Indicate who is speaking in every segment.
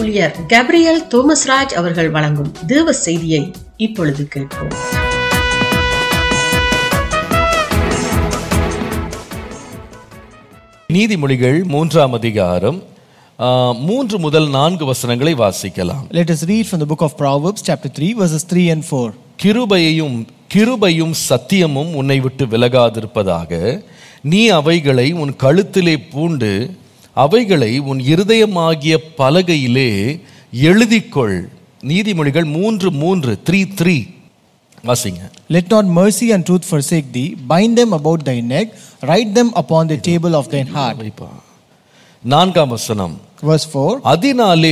Speaker 1: ஊழியர் கேப்ரியல் தோமஸ்ராஜ் அவர்கள் வழங்கும் தேவ செய்தியை இப்பொழுது கேட்போம்
Speaker 2: நீதிமொழிகள் மூன்றாம் அதிகாரம் ஆ, மூன்று முதல் நான்கு வசனங்களை வாசிக்கலாம்
Speaker 3: Let us read from the book of Proverbs, chapter 3, verses 3 and 4.
Speaker 2: கிருபையையும் கிருபையும் சத்தியமும் உன்னை விட்டு விலகாதிருப்பதாக நீ அவைகளை உன் கழுத்திலே பூண்டு அவைகளை உன் இருதயமாகிய பலகையிலே எழுதிக்கொள் நீதிமொழிகள் மூன்று மூன்று த்ரீ த்ரீ வாசிங்க
Speaker 3: Let not mercy and truth forsake thee, bind them about thy neck, write them upon the table of thine heart.
Speaker 2: வைப்பா. நான்காம் வசனம்
Speaker 3: Verse 4
Speaker 2: அதனாலே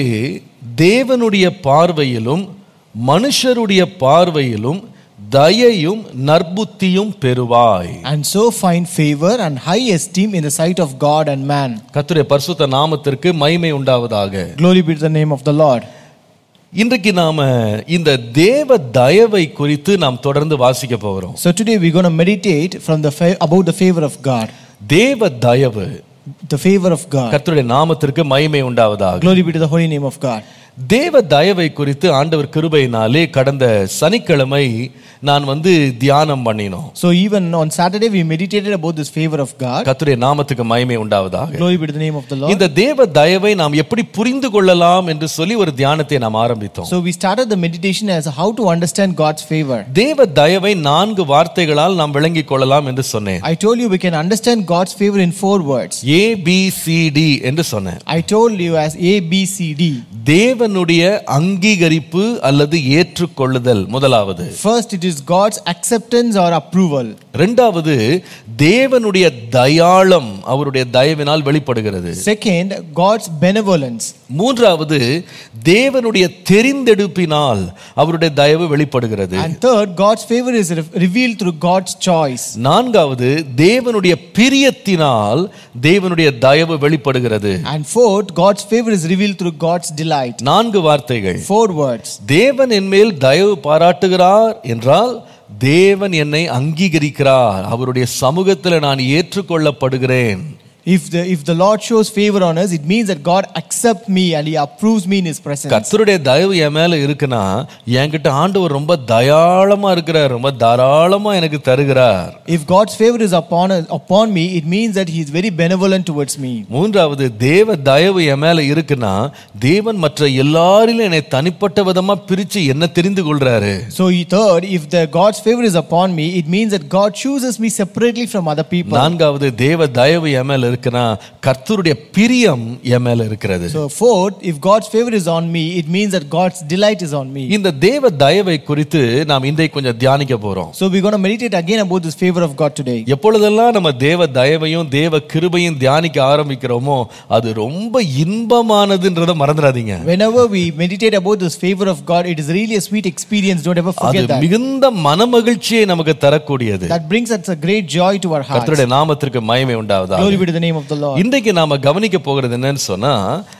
Speaker 2: தேவனுடைய பார்வையிலும் மனுஷருடைய பார்வையிலும் தயையும் நற்புத்தியும் பெறுவாய்
Speaker 3: And so find favor and high esteem in the sight of God and man.
Speaker 2: கர்த்தருடைய பரிசுத்த நாமத்திற்கு மகிமை உண்டாவதாக
Speaker 3: Glory be to the name of the Lord.
Speaker 2: இன்றைக்கு நாம இந்த தேவ தயவை குறித்து நாம் தொடர்ந்து வாசிக்க போகிறோம்
Speaker 3: So today we're going to meditate from the fa- about the favor of God.
Speaker 2: தேவ தயவு
Speaker 3: The favor of God.
Speaker 2: கர்த்தருடைய நாமத்திற்கு மகிமை உண்டாவதாக
Speaker 3: Glory be to the holy name of God.
Speaker 2: தேவ தயவை குறித்து ஆண்டவர் கிருபையினாலே கடந்த சனிக்கிழமை நான் வந்து தியானம் பண்ணினோம்
Speaker 3: So even on Saturday we meditated about this favor of God.
Speaker 2: கர்த்தருடைய நாமத்துக்கு மகிமை உண்டாவதாக
Speaker 3: Glory be to the name of the Lord.
Speaker 2: இந்த தேவ தயவை நாம் எப்படி புரிந்து கொள்ளலாம் என்று சொல்லி ஒரு தியானத்தை நாம் ஆரம்பித்தோம்
Speaker 3: So we started the meditation as how to understand God's favor.
Speaker 2: தேவ தயவை நான்கு வார்த்தைகளால் நாம் விளங்கிக் கொள்ளலாம் என்று சொன்னேன்
Speaker 3: I told you we can understand God's favor in four words.
Speaker 2: A B C D என்று சொன்னேன்
Speaker 3: I told you as A, B, C, D.
Speaker 2: தேவனுடைய அங்கீகரிப்பு அல்லது ஏற்றுக்கொள்ளுதல் முதலாவது
Speaker 3: First, it is God's acceptance or approval.
Speaker 2: இரண்டாவது தேவனுடைய தயாளம் அவருடைய தயவினால் வெளிப்படுகிறது
Speaker 3: Second, God's benevolence.
Speaker 2: மூன்றாவது தேவனுடைய தெரிந்தெடுப்பினால் அவருடைய தயவு வெளிப்படுகிறது
Speaker 3: And third, God's favor is re- revealed through God's choice.
Speaker 2: நான்காவது தேவனுடைய பிரியத்தினால் தேவனுடைய தயவு வெளிப்படுகிறது
Speaker 3: And fourth, God's favor is revealed through God's delight.
Speaker 2: நான்கு வார்த்தைகள்
Speaker 3: Four words.
Speaker 2: தேவன் என் மேல் தயவு பாராட்டுகிறார் என்றால் தேவன் என்னை அங்கீகரிக்கிறார் அவருடைய சமூகத்தில் நான் ஏற்றுக்கொள்ளப்படுகிறேன்
Speaker 3: If the, if the Lord shows favor on us, it means that God accepts me and He approves me in His presence.
Speaker 2: கர்த்தருடைய தயவு என் மேல இருக்குன்னா என்கிட்ட ஆண்டவர் ரொம்ப தயாளமா இருக்கிறார் ரொம்ப தாராளமா எனக்கு தருகிறார்
Speaker 3: If God's favor is upon, us, upon me, it means that He is very benevolent towards me.
Speaker 2: மூன்றாவது தேவ தயவு என் மேல இருக்குன்னா தேவன் மற்ற எல்லாரிலும் என்னை தனிப்பட்ட விதமா பிரிச்சு என்ன தெரிந்து கொள்றாரு
Speaker 3: So he- third, if the God's favor is upon me, it means that God chooses me separately from other people.
Speaker 2: நான்காவது தேவ தயவு என் மேல இருக்குன்னா கர்த்தருடைய பிரியம் என் மேல இருக்கிறது
Speaker 3: So fourth, if God's favor is on me, it means that God's delight is on me.
Speaker 2: இந்த தேவ தயவை குறித்து நாம் இன்றைக்கு கொஞ்சம் தியானிக்க போறோம்
Speaker 3: So we're going to meditate again about this favor of God today.
Speaker 2: எப்பொழுதெல்லாம் நம்ம தேவ தயவையும் தேவ கிருபையும் தியானிக்க ஆரம்பிக்கிறோமோ அது ரொம்ப இன்பமானதுன்றதை மறந்துடாதீங்க
Speaker 3: Whenever we meditate about this favor of God, it is really a sweet experience. Don't ever
Speaker 2: அது
Speaker 3: forget that.
Speaker 2: மிகுந்த மனமகிழ்ச்சியை நமக்கு தரக்கூடியது
Speaker 3: That brings us a great joy to our hearts.
Speaker 2: கர்த்தருடைய நாமத்திற்கு மகிமை உண்டாவதா
Speaker 3: Glory be to the name of the Lord.
Speaker 2: இன்றைக்கு நாம கவனிக்க போகிறது என்னன்னு சொன்னா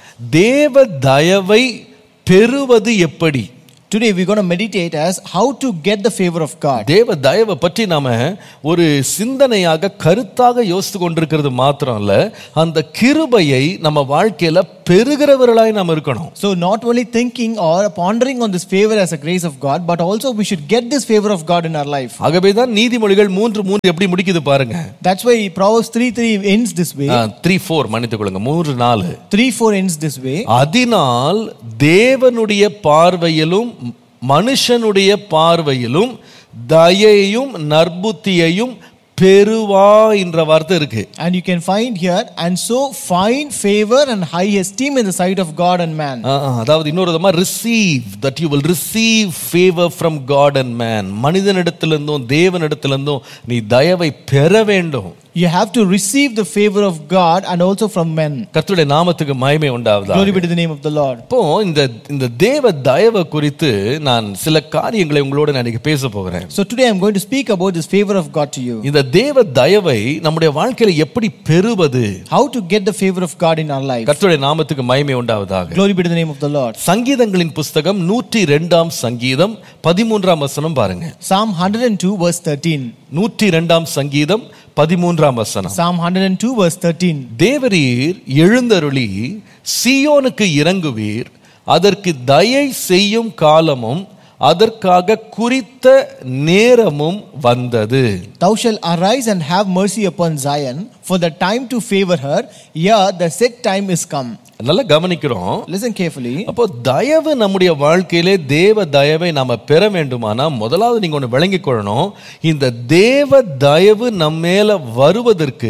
Speaker 2: தேவ தயவை பெறுவது எப்படி
Speaker 3: Today we're going to meditate as how to get the favor of God.
Speaker 2: தேவ தயவை பற்றி நாம ஒரு சிந்தனையாக கருத்தாக யோசித்து கொண்டிருக்கிறது மாத்திரம் இல்ல அந்த கிருபையை நம்ம வாழ்க்கையில பெறுகிறவர்களாய் நாம் இருக்கணும்
Speaker 3: So not only thinking or pondering on this favor as a grace of God, but also we should get this favor of God in our life.
Speaker 2: ஆகவேதான் நீதிமொழிகள் மூன்று மூன்று எப்படி முடிக்குது பாருங்க
Speaker 3: That's why Proverbs 3 3 ends this way.
Speaker 2: Three four மன்னித்துக் கொள்ளுங்க மூன்று நாலு
Speaker 3: 3 4 ends this way.
Speaker 2: அதனால் தேவனுடைய பார்வையிலும் மனுஷனுடைய பார்வையிலும் தயையும் நற்புத்தியையும் பெறுவா என்ற வார்த்தை இருக்கு
Speaker 3: And you can find here, and so find favor and high esteem in the sight of God and man.
Speaker 2: ஆ, ஆ, அதாவது இன்னொரு விதமா receive that you will receive favour from God and man மனிதனிடத்திலிருந்தும் தேவனிடத்திலிருந்தும் நீ தயவை பெற வேண்டும்
Speaker 3: You have to receive the favor of God and also from men.
Speaker 2: கர்த்தருடைய நாமத்துக்கு மகிமை உண்டாவதா
Speaker 3: Glory be to the name of the Lord.
Speaker 2: இப்போ இந்த இந்த தேவ தயவை குறித்து நான் சில காரியங்களை உங்களோட நான் இன்னைக்கு பேச போகிறேன்
Speaker 3: So today I'm going to speak about this favor of God to you.
Speaker 2: இந்த தேவ தயவை நம்முடைய வாழ்க்கையில எப்படி பெறுவது
Speaker 3: How to get the favor of God in our life.
Speaker 2: கர்த்தருடைய நாமத்துக்கு மகிமை உண்டாவதாக
Speaker 3: Glory be to the name of the Lord.
Speaker 2: சங்கீதங்களின் புஸ்தகம் நூற்றி ரெண்டாம் சங்கீதம் பதிமூன்றாம் வசனம் பாருங்க
Speaker 3: Psalm 102, verse 13.
Speaker 2: நூற்றி ரெண்டாம் சங்கீதம் பதிமூன்றாம் வசனம்
Speaker 3: Psalm 102, verse 13.
Speaker 2: தேவரீர் எழுந்தருளி சீயோனுக்கு இறங்குவீர் அதற்கு தயை செய்யும் காலமும் அதற்காக குறித்த நேரமும் வந்தது
Speaker 3: Thou shalt arise and have mercy upon Zion, for the time to favor her, yeah, the set time is come.
Speaker 2: நல்லா கவனிக்கிறோம்
Speaker 3: Listen carefully.
Speaker 2: அப்போ தயவு நம்முடைய வாழ்க்கையிலே தேவ தயவை நாம பெற வேண்டுமானா முதலாவது நீங்க ஒன்று விளங்கிக் கொள்ளணும் இந்த தேவ தயவு நம்ம மேல வருவதற்கு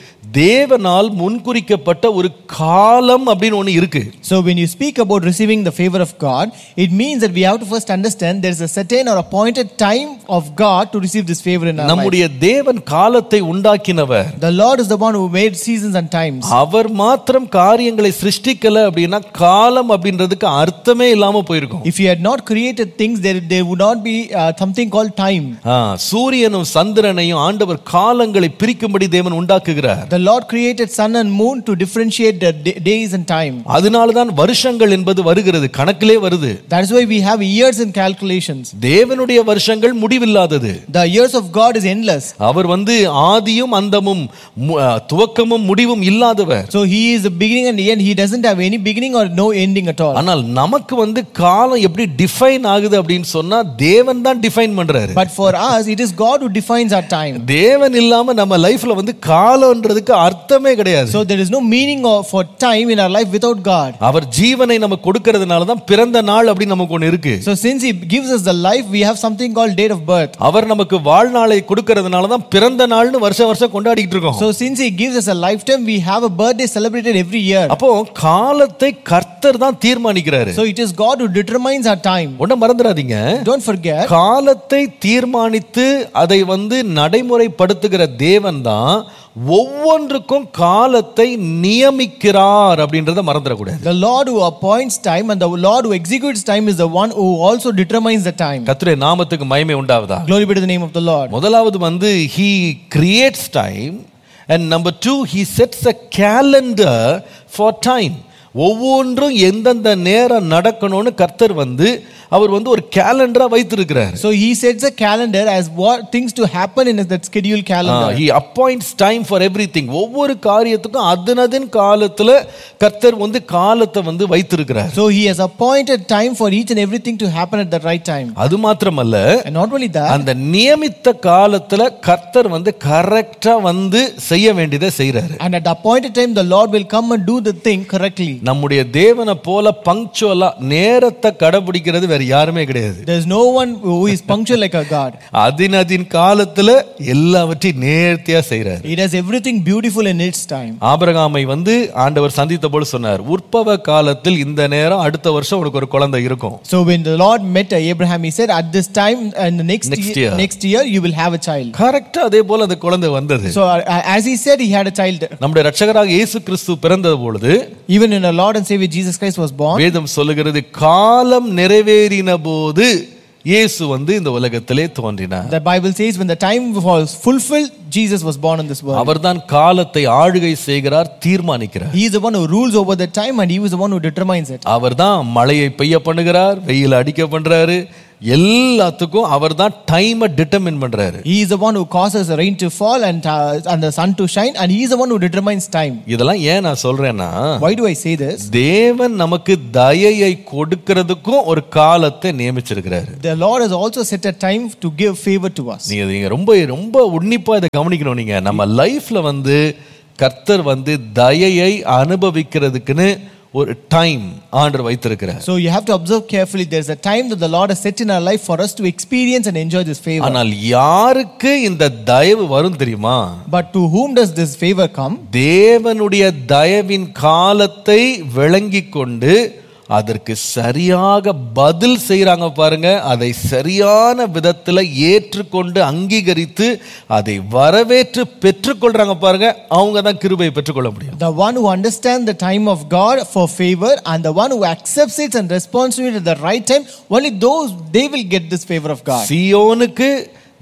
Speaker 2: தேவனால் முன்குறிக்கப்பட்ட ஒரு காலம் அப்படின்னு ஒன்று இருக்கு
Speaker 3: So, when you speak about receiving the favor of God, it means that we have to first understand there is a certain or appointed time of God to receive this favor in our life.
Speaker 2: நம்முடைய தேவன் காலத்தை உண்டாக்கினவர்
Speaker 3: The Lord is the one who made seasons and times.
Speaker 2: அவர் மாத்திரம் காரியங்களை சிருஷ்டிக்கல அப்படின்னா காலம் அப்படின்றதுக்கு அர்த்தமே இல்லாம போயிருக்கும்
Speaker 3: If He had not created things, there, there would not be uh, something called time.
Speaker 2: ஆ, சூரியனும் சந்திரனையும் ஆண்டவர் காலங்களை பிரிக்கும்படி தேவன் உண்டாக்குகிறார்
Speaker 3: The Lord created sun and moon to differentiate the da- days and time.
Speaker 2: அதனாலதான் வருஷங்கள் என்பது வருகிறது கணக்கிலே வருது
Speaker 3: That is why we have years and calculations.
Speaker 2: தேவனுடைய வருஷங்கள் முடிவில்லாதது
Speaker 3: The years of God is endless.
Speaker 2: அவர் வந்து ஆதியும் அந்தமும் மு- ஆ, துவக்கமும் முடிவும் இல்லாதவர்
Speaker 3: So He is the beginning and the end. He doesn't have any beginning or no ending at all.
Speaker 2: ஆனால் நமக்கு வந்து காலம் எப்படி டிஃபைன் ஆகுது அப்படின்னு சொன்னா தேவன் தான் டிஃபைன் பண்றாரு
Speaker 3: But for us, it is God who defines our time.
Speaker 2: தேவன் இல்லாம நம்ம லைஃப்ல வந்து காலம்ன்றதுக்கு அர்த்தமே கிடையாது
Speaker 3: So there is no meaning of, for time in our life without God.
Speaker 2: அவர் ஜீவனை நம்ம கொடுக்கறதுனால தான் பிறந்த நாள் அப்படின்னு நமக்கு ஒண்ணு இருக்கு
Speaker 3: So since He gives us the life, we have something called date of birth.
Speaker 2: அவர் நமக்கு வாழ்நாளை கொடுக்கறதுனால தான் பிறந்த நாள்னு வருஷம் வருஷம் கொண்டாடிட்டு இருக்கோம்
Speaker 3: So since He gives us a lifetime, we have a birthday celebrated every year.
Speaker 2: அப்போ காலத்தை கர்த்தர் தான் தீர்மானிக்கிறாரு
Speaker 3: So it is God who determines our time.
Speaker 2: ஒன்னும் மறந்துடாதீங்க
Speaker 3: Don't forget,
Speaker 2: காலத்தை தீர்மானித்து அதை வந்து நடைமுறைப்படுத்துகிற தேவன் தான் ஒவ்வொன்றுக்கும் காலத்தை நியமிக்கிறார் அப்படின்றத மறந்துடக்கூடாது
Speaker 3: the Lord who appoints time and the Lord who executes time is the one who also determines the time.
Speaker 2: கர்த்தருடைய நாமத்துக்கு மகிமை உண்டாவதா
Speaker 3: Glory be to the name of the Lord.
Speaker 2: முதலாவது வந்து he creates time and number two he sets a calendar for time ஒவ்வொன்றும் எந்தெந்த நேரம் நடக்கணும்னு கர்த்தர் வந்து அவர் வந்து ஒரு கேலண்டரா வைத்திருக்கிறார்
Speaker 3: So he sets a calendar as what things to happen in that schedule calendar.
Speaker 2: He appoints time for everything ஒவ்வொரு காரியத்துக்கும் அதனதின் காலத்துல கர்த்தர் வந்து காலத்தை வந்து வைத்திருக்கிறார்
Speaker 3: So he has appointed time for each and everything to happen at the right time.
Speaker 2: அது மாத்திரமல்ல
Speaker 3: And not only that,
Speaker 2: அந்த நியமித்த காலத்துல கர்த்தர் வந்து கரெக்டா வந்து செய்ய வேண்டியதை செய்யறாரு
Speaker 3: and at the appointed time, the Lord will come and do the thing correctly.
Speaker 2: நம்முடைய தேவனை போல பங்க்சுவலா நேரத்தை கடைபிடிக்கிறது வேற யாருமே கிடையாது
Speaker 3: There's no one who is punctual like our God.
Speaker 2: அதின் அதின் காலத்துல எல்லாவற்றையும் நேர்த்தியா செய்யறாரு
Speaker 3: He does everything beautiful in its time.
Speaker 2: ஆபிரகாமை வந்து ஆண்டவர் சந்தித்த போது சொன்னார் உற்பவ காலத்தில் இந்த நேரம் அடுத்த வருஷம் உனக்கு ஒரு குழந்தை இருக்கும்
Speaker 3: So when the Lord met Abraham, he said, At this time and the next,
Speaker 2: Next
Speaker 3: year,
Speaker 2: year.
Speaker 3: next year, you will have a child.
Speaker 2: கரெக்டா அதே போல அந்த குழந்தை வந்தது
Speaker 3: So uh, as he said, he had a child.
Speaker 2: நம்முடைய ரட்சகராக இயேசு கிறிஸ்து பிறந்த பொழுது
Speaker 3: Even when our Lord and Savior Jesus Christ was born,
Speaker 2: வேதம் சொல்லுகிறது காலம் நிறைவேறின போது இயேசு வந்து இந்த உலகத்திலே தோன்றினார்
Speaker 3: the Bible says, when the time was fulfilled, Jesus was born in this world.
Speaker 2: அவர்தான் காலத்தை ஆளுகை செய்கிறார் தீர்மானிக்கிறார்
Speaker 3: He is the one who rules over the time and he was the one who determines it.
Speaker 2: அவர்தான் மழையை பெய்ய பண்ணுகிறார் வெயில் அடிக்க பண்றாரு எல்லாத்துக்கும் அவர்தான் டைமை டிட்டர்மின் பண்றாரு
Speaker 3: He is the one who causes the rain to fall and, uh, and the sun to shine and he is the one who determines time.
Speaker 2: இதெல்லாம் ஏன் நான் சொல்றேன்னா
Speaker 3: Why do I say this?
Speaker 2: தேவன் நமக்கு தயையை கொடுக்கிறதுக்கும் ஒரு காலத்தை நியமிச்சிருக்கிறாரு
Speaker 3: The Lord has also set a time to give favor to us.
Speaker 2: நீங்க நீங்க ரொம்ப ரொம்ப உன்னிப்பா இதை கவனிக்கணும் நீங்க நம்ம லைஃப்ல வந்து கர்த்தர் வந்து தயையை அனுபவிக்கிறதுக்குன்னு ஒரு டைம் ஆண்டர் வைத்திருக்கிறார்
Speaker 3: So you have to observe carefully. There's a time that the Lord has set in our life for us to experience and enjoy this favor.
Speaker 2: ஆனால் யாருக்கு இந்த தயவு வரும் தெரியுமா
Speaker 3: But to whom does this favor come?
Speaker 2: தேவனுடைய தயவின் காலத்தை விளங்கிக் கொண்டு அதற்கு சரியாக பதில் செய்றாங்க பாருங்க அதை சரியான விதத்துல ஏற்றுக்கொண்டு அங்கீகரித்து அதை வரவேற்று பெற்றுக்கொள்றாங்க பாருங்க அவங்க தான் கிருபையை பெற்றுக்கொள்ள முடியும்
Speaker 3: The one who understands the time of God for favor and the one who accepts it and responds to it at the right time, only those they will get this favor of God.
Speaker 2: சியோனுக்கு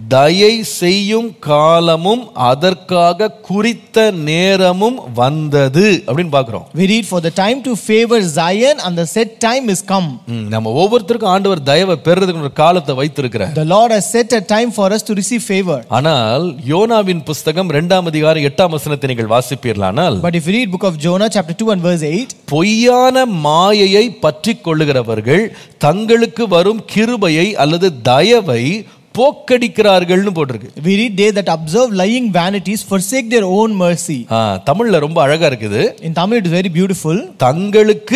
Speaker 2: தயை செய்யும் காலமும் அதற்காக குறித்த நேரமும் வந்தது அப்படின்னு பார்க்கிறோம்
Speaker 3: We read, For the time to favor Zion and the set time is come.
Speaker 2: ம், நம்ம ஒவ்வொருத்தருக்கும் ஆண்டவர் தயவை பெறுறதுக்கு ஒரு காலத்தை வைத்திருக்கிறார்
Speaker 3: The Lord has set a time for us to receive favor.
Speaker 2: ஆனால் யோனாவின் புஸ்தகம் இரண்டாம் அதிகாரம் எட்டாம் வசனத்தை நீங்கள் வாசிப்பீர்களானால்
Speaker 3: But if you read book of Jonah chapter 2 and verse 8,
Speaker 2: பொய்யான மாயையை பற்றி கொள்ளுகிறவர்கள் தங்களுக்கு வரும் கிருபையை அல்லது தயவை போக்கடிக்கிறார்கள்னு போட்டிருக்கு
Speaker 3: we read, They that observe lying vanities forsake their own mercy.
Speaker 2: ஆ, தமிழ்ல ரொம்ப அழகா இருக்குது
Speaker 3: In Tamil it is very beautiful.
Speaker 2: தங்களுக்கு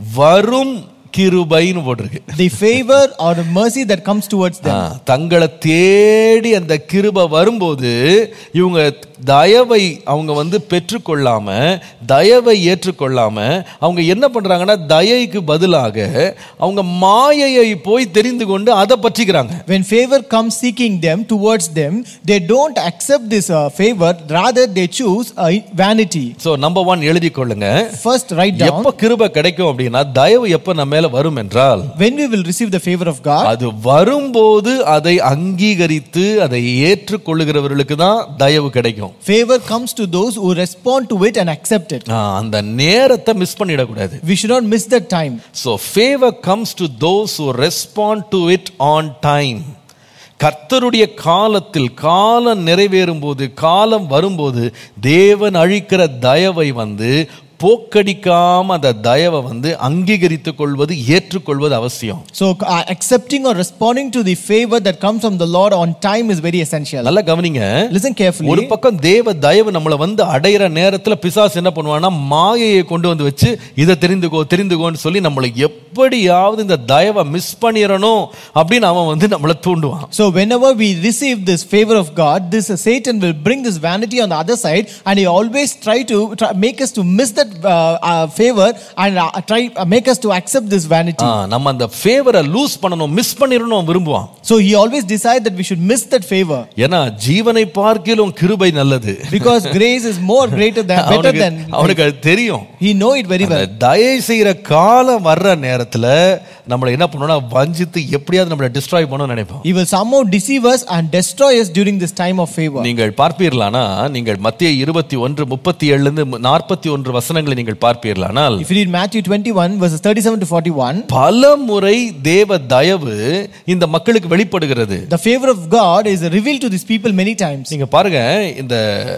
Speaker 2: வரும் கிருபைன்னு போட்டிருக்கு
Speaker 3: The favor or the mercy that comes towards
Speaker 2: ah,
Speaker 3: them.
Speaker 2: தங்களை தேடி அந்த கிருபை வரும்போது இவங்க தயவை அவங்க வந்து பெற்றுக்கொள்ளாம தயவை ஏற்றுக்கொள்ளாம அவங்க என்ன பண்றாங்கன்னா தயைக்கு பதிலாக அவங்க மாயையை போய் தெரிந்து கொண்டு அதை பற்றிக்கிறாங்க
Speaker 3: When favor comes seeking them towards them, they don't accept this uh, favor, rather they choose uh, vanity.
Speaker 2: So number one எழுதி கொள்ளுங்க
Speaker 3: First, write down
Speaker 2: எப்ப கிருபை கிடைக்கும் அப்படின்னா தயவு எப்ப நம்ம மேல வரும் என்றால்
Speaker 3: when we will receive the favor of God.
Speaker 2: அது வரும்போது அதை அங்கீகரித்து அதை ஏற்றுக்கொள்ளுகிறவர்களுக்கு தான் தயவு கிடைக்கும்
Speaker 3: Favor comes to those who respond to it and accept it.
Speaker 2: ஆ, அந்த நேரத்தை மிஸ் பண்ணிடக்கூடாது
Speaker 3: We should not miss that time.
Speaker 2: So favour comes to those who respond to it on time கர்த்தருடைய காலத்தில் காலம் நிறைவேறும் போது காலம் வரும்போது தேவன் அழிக்கிற தயவை வந்து போக்கடிக்காம அந்த தயவை வந்து அங்கீகரித்துக் கொள்வது ஏற்றுக்கொள்வது அவசியம்
Speaker 3: So, uh, accepting or responding to the favor that comes from the Lord on time is very essential.
Speaker 2: நல்லா கவனிங்க
Speaker 3: Listen carefully.
Speaker 2: ஒரு பக்கம் தேவ தயவு நம்மளை வந்து அடையிற நேரத்துல பிசாசு என்ன பண்ணுவான்னா மாயையை கொண்டு வந்து வச்சு இதை தெரிந்துக்கோ தெரிந்துக்கோன்னு சொல்லி நம்மளை எப்படியாவது இந்த தயவை மிஸ் பண்ணிடணும் அப்படின்னு அவன் வந்து நம்மளை தூண்டுவான்
Speaker 3: So, whenever we receive this favor of God, this uh, Satan will bring this vanity on the other side, and he always try to try, make us to miss that uh, uh, favor and uh, try uh, make us to accept this vanity.
Speaker 2: ஆ, நம்ம அந்த ஃபேவரை loose பண்ணணும் miss பண்ணிடணும் விரும்புவான்
Speaker 3: So he always decide that we should miss that favor
Speaker 2: ஏன்னா ஜீவனை பார்க்கிலும் கிருபை நல்லது
Speaker 3: because grace is more greater than better
Speaker 2: அவனுக்கு
Speaker 3: than
Speaker 2: அவனுக்கு அது தெரியும்
Speaker 3: he know it very well.
Speaker 2: அந்த தயை செய்யற காலம் வர்ற நேரத்துல நம்மளை என்ன பண்ணணும்னா வஞ்சித்து எப்படியாவது நம்மளை டிஸ்ட்ராய் பண்ணணும்னு நினைப்போம்
Speaker 3: He will somehow deceive us and destroy us during this time of favor.
Speaker 2: நீங்கள் பார்ப்பீர்களானா நீங்கள் மத்திய இருபத்தி ஒன்று முப்பத்தி ஏழுல இருந்து நாற்பத்தி ஒன்று வசனங்களை நீங்கள் பார்ப்பீர்களானால்
Speaker 3: If you read Matthew 21 verses 37 to 41,
Speaker 2: பல முறை தேவ தயவு இந்த மக்களுக்கு வெளிப்படுகிறது
Speaker 3: the favor of God is revealed to these people many times.
Speaker 2: நீங்க பாருங்க இந்த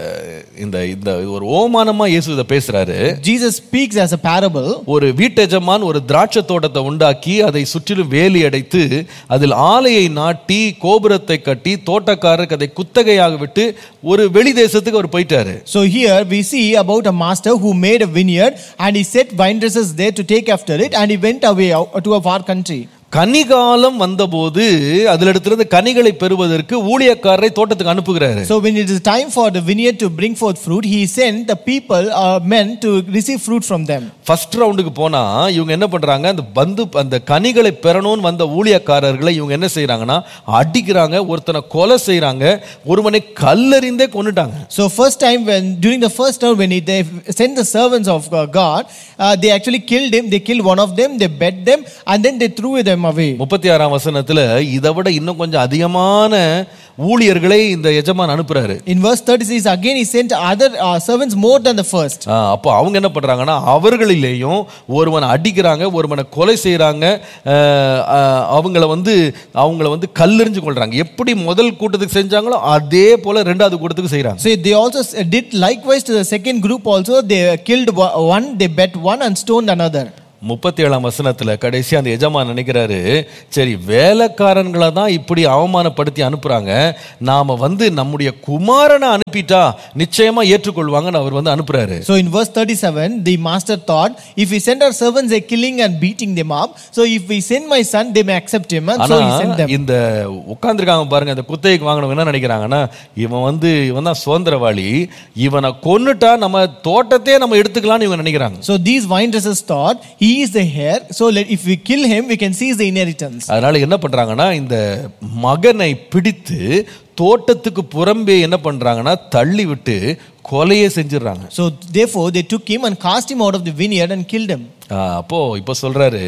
Speaker 2: இந்த இந்த ஒரு ஓமானமா இயேசு இதை பேசுறாரு
Speaker 3: Jesus speaks as a parable.
Speaker 2: ஒரு வீட்டெஜமான் ஒரு திராட்சை தோட்டத்தை உண்டாக்கி அதை சுற்றிலும் வேலி அடைத்து அதில் ஆலையை நாட்டி கோபுரத்தை கட்டி தோட்டக்காரருக்கு அதை குத்தகையாக விட்டு ஒரு வெளி தேசத்துக்கு அவர் போயிட்டாரு
Speaker 3: So here we see about a master who made a vineyard and he set vine dressers there to take after it and he went away out to a far country.
Speaker 2: கனிகாலம் வந்தபோது அதுல இடத்துல கனிகளை பெறுவதற்கு ஊழியக்காரரை தோட்டத்துக்கு அனுப்புகிறாரு
Speaker 3: So when it is time for the vineyard to bring forth fruit, he sent the people, uh, men, to receive fruit from them.
Speaker 2: First ரவுண்டுக்கு போனா இவங்க என்ன பண்றாங்க அந்த பந்து அந்த கனிகளை பெறணும்னு வந்த ஊழியக்காரர்களை இவங்க என்ன செய்றாங்கன்னா அடிக்கிறாங்க ஒருத்தனை கொலை செய்றாங்க ஒருவனை கல்லறிந்தே கொன்னுட்டாங்க
Speaker 3: So first time when during the first round when he, they sent the servants of uh, God, uh, they actually killed him. They killed one of them, they beat them, and then they threw them away.
Speaker 2: முப்பத்தி ஆறாம் வசனத்துல இதை விட இன்னும் கொஞ்சம் அதிகமான ஊழியர்களை இந்த எஜமான் அனுப்புறாரு
Speaker 3: In verse 36, again he sent other uh, servants more than the first.
Speaker 2: ஆ, அப்போ அவங்க என்ன பண்றாங்கன்னா அவர்களிலேயும் ஒருவனை அடிக்கிறாங்க ஒருவனை கொலை செய்றாங்க அஹ், அஹ், அவங்கள வந்து அவங்கள வந்து கல்லெறிஞ்சு கொள்றாங்க எப்படி முதல் கூட்டத்துக்கு செஞ்சாங்களோ அதே போல ரெண்டாவது கூட்டத்துக்கு செய்றாங்க
Speaker 3: So they also s- did likewise to the second group also. They killed wa- one, they bet one, and stoned another.
Speaker 2: முப்பத்தி ஏழாம் வசனத்துல கடைசி அந்த எஜமான் நினைக்கிறாரு சரி வேலைக்காரன்களை தான் இப்படி அவமானப்படுத்தி அனுப்புறாங்க நாம வந்து நம்முடைய குமாரனை அனுப்பிட்டா நிச்சயமா ஏற்றுக்கொள்வாங்கன்னு அவர் வந்து அனுப்புறாரு
Speaker 3: So in verse 37, the master thought, if we send our servants, they're killing and beating them up. So if we send my son, they may accept him. And
Speaker 2: ஆனா
Speaker 3: so he sent them.
Speaker 2: இந்த உட்கார்ந்துருக்காங்க பாருங்க அந்த குத்தகைக்கு வாங்கினவங்க என்ன நினைக்கிறாங்கன்னா இவன் வந்து இவன் தான் சுதந்திரவாளி இவனை கொன்னுட்டா நம்ம தோட்டத்தையே நம்ம எடுத்துக்கலாம்னு இவங்க நினைக்கிறாங்க
Speaker 3: So these vine dressers thought, he is the heir. So let, if we kill him, we can seize the inheritance.
Speaker 2: அதனால என்ன பண்றாங்கன்னா இந்த மகனை பிடித்து தோட்டத்துக்கு புறம்பே என்ன பண்றாங்கன்னா தள்ளி விட்டு கொலையே செஞ்சிடறாங்க
Speaker 3: So therefore they took him and cast him out of the vineyard and killed him.
Speaker 2: ஆ, அப்போ இப்போ சொல்றாரு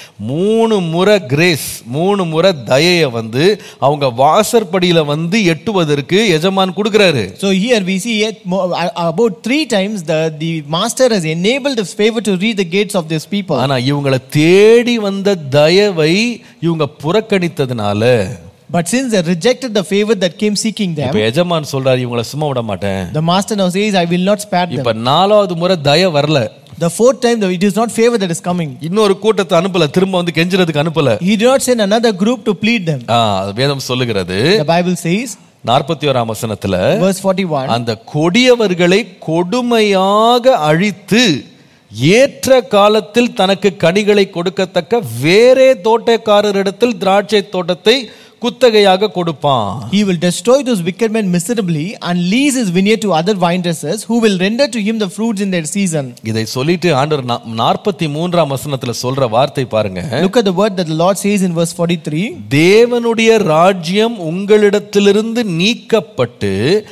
Speaker 2: மூணு முறை கிரேஸ் மூணு முறை தயைய வந்து அவங்க வாசற்படியில வந்து எட்டுவதற்கு எஜமான் கொடுக்கறாரு
Speaker 3: So here we see yet more, uh, about three times the, the master has enabled his favor to reach the gates of these people.
Speaker 2: ஆனா இவங்களை தேடி வந்த தயவை இவங்க புறக்கணித்ததுனால
Speaker 3: But since they rejected the favor that came seeking them,
Speaker 2: இப்ப எஜமான் சொல்றாரு இவங்களை சும்மா விட மாட்டேன்
Speaker 3: the master now says, I will not spare them.
Speaker 2: இப்ப நாலாவது முறை தய வரல
Speaker 3: The fourth time, though, it is not favor that is coming.
Speaker 2: இன்னொரு கூட்டத்தை அனுப்பல திரும்ப வந்து கெஞ்சுறதுக்கு அனுப்பல
Speaker 3: He did not send another group to plead them.
Speaker 2: ஆ, வேதம் சொல்லுகிறது
Speaker 3: The Bible says,
Speaker 2: நாற்பத்தி ஓராம் வசனத்துல
Speaker 3: verse 41,
Speaker 2: அந்த கொடியவர்களை கொடுமையாக அழித்து ஏற்ற காலத்தில் தனக்கு கனிகளை கொடுக்கத்தக்க வேறே தோட்டக்காரரிடத்தில் திராட்சை தோட்டத்தை குத்தகையாக கொடுப்பான்
Speaker 3: He will destroy those wicked men miserably and lease his vineyard to other vine dressers who will render to him the fruits in their season.
Speaker 2: இதை சொல்லிட்டு ஆண்டவர் நாற்பத்தி மூன்றாம் வசனத்துல சொல்ற வார்த்தை பாருங்க
Speaker 3: Look at the word that the Lord says in verse 43.
Speaker 2: தேவனுடைய ராஜ்யம் உங்களிடத்திலிருந்து நீக்கப்பட்டு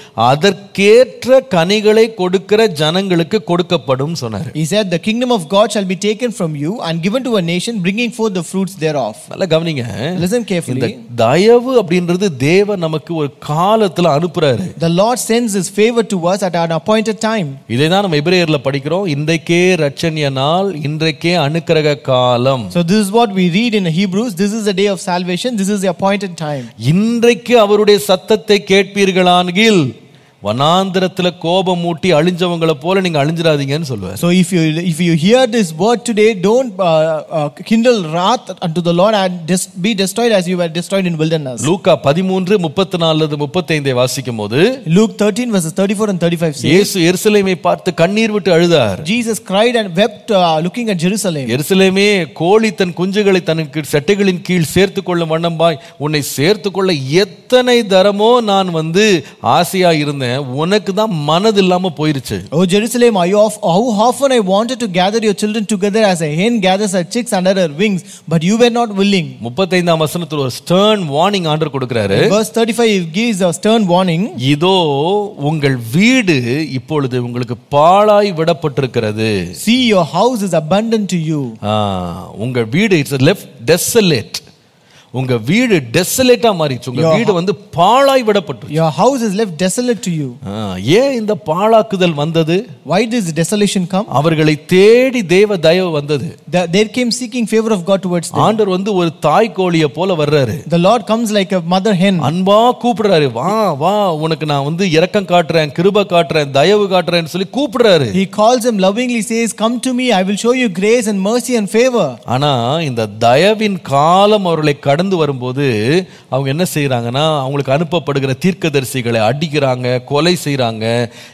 Speaker 2: அதற்கேற்ற கனிகளை கொடுக்கிற ஜனங்களுக்கு கொடுக்கப்படும் சொன்னாரு
Speaker 3: He said, The kingdom of God shall be taken from you and given to a nation, bringing forth the fruits thereof.
Speaker 2: நல்லா கவனிங்க
Speaker 3: Listen
Speaker 2: இந்த
Speaker 3: carefully.
Speaker 2: தயவு அப்படின்றது தேவன் நமக்கு ஒரு காலத்துல அனுப்புறாரு
Speaker 3: The Lord sends his favor to us at an appointed time.
Speaker 2: இதை தான் நம்ம எபிரேயர்ல படிக்கிறோம் இன்றைக்கே ரட்சணிய நாள் இன்றைக்கே அனுக்கிரக காலம்
Speaker 3: So, this is what we read in Hebrews. This is the day of salvation. This is the appointed time.
Speaker 2: இன்றைக்கு அவருடைய சத்தத்தை கேட்பீர்களான்கில் வனாந்திரத்துல கோபம் மூட்டி அழிஞ்சவங்களை போல நீங்க அழிஞ்சிடாதீங்கன்னு சொல்லுவார்
Speaker 3: So, if you if you hear this word today, don't uh, uh, kindle wrath unto the Lord and dis- be destroyed as you were destroyed in wilderness.
Speaker 2: லூக்கா பதிமூன்று முப்பத்தி நாலு முப்பத்தைந்தை வாசிக்கும் போது
Speaker 3: Luke 13 verses 34 and 35 says,
Speaker 2: இயேசு எருசலேமை பார்த்து கண்ணீர் விட்டு அழுதார்
Speaker 3: Jesus cried and wept uh, looking at Jerusalem.
Speaker 2: எருசலேமே கோழி தன் குஞ்சுகளை தனக்கு செட்டைகளின் கீழ் சேர்த்து கொள்ளும் வண்ணம்பாய் உன்னை சேர்த்து கொள்ள எத்தனை தரமோ நான் வந்து ஆசையா இருந்தேன் உனக்கு தான் மனது இல்லாம போயிருச்சு
Speaker 3: Oh Jerusalem, are you off, how often I wanted to gather your children together as a hen gathers her chicks under her wings, but you were not willing.
Speaker 2: முப்பத்தைந்தாம் வசனத்தில் ஒரு ஸ்டர்ன் வார்னிங் ஆர்டர் கொடுக்கிறாரு
Speaker 3: In verse 35, he gives a stern warning.
Speaker 2: இதோ உங்கள் வீடு இப்பொழுது உங்களுக்கு பாழாய் விடப்பட்டிருக்கிறது
Speaker 3: See, your house is abundant to you.
Speaker 2: ஆ, உங்க வீடு இட்ஸ் லெஃப்ட் டெசலேட் உங்க வீடு டெசலேட்டா மாறிடுச்சு உங்க வீடு வந்து பாழாய் விடப்பட்டு
Speaker 3: Your house is left desolate to you.
Speaker 2: ஏன் இந்த பாழாக்குதல் வந்தது
Speaker 3: Why does desolation come?
Speaker 2: அவர்களை தேடி தேவ தயவு வந்தது
Speaker 3: The- There came seeking favor of God towards them.
Speaker 2: ஆண்டவர் வந்து ஒரு தாய் கோழிய போல வர்றாரு
Speaker 3: The Lord comes like a mother hen.
Speaker 2: அன்பா கூப்பிடுறாரு வா வா உனக்கு நான் வந்து இரக்கம் காட்டுறேன் கிருப காட்டுறேன் தயவு காட்டுறேன்னு சொல்லி கூப்பிடுறாரு
Speaker 3: He calls him lovingly, says, Come to me, I will show you grace and mercy and favor.
Speaker 2: ஆனா இந்த தயவின் காலம் அவர்களை கடந்து வரும்போது அவங்க என்ன செய்றாங்கன்னா அவங்களுக்கு அனுப்பப்படுகிற தீர்க்கதரிசிகளை அடிக்கிறாங்க கொலை செய்றாங்க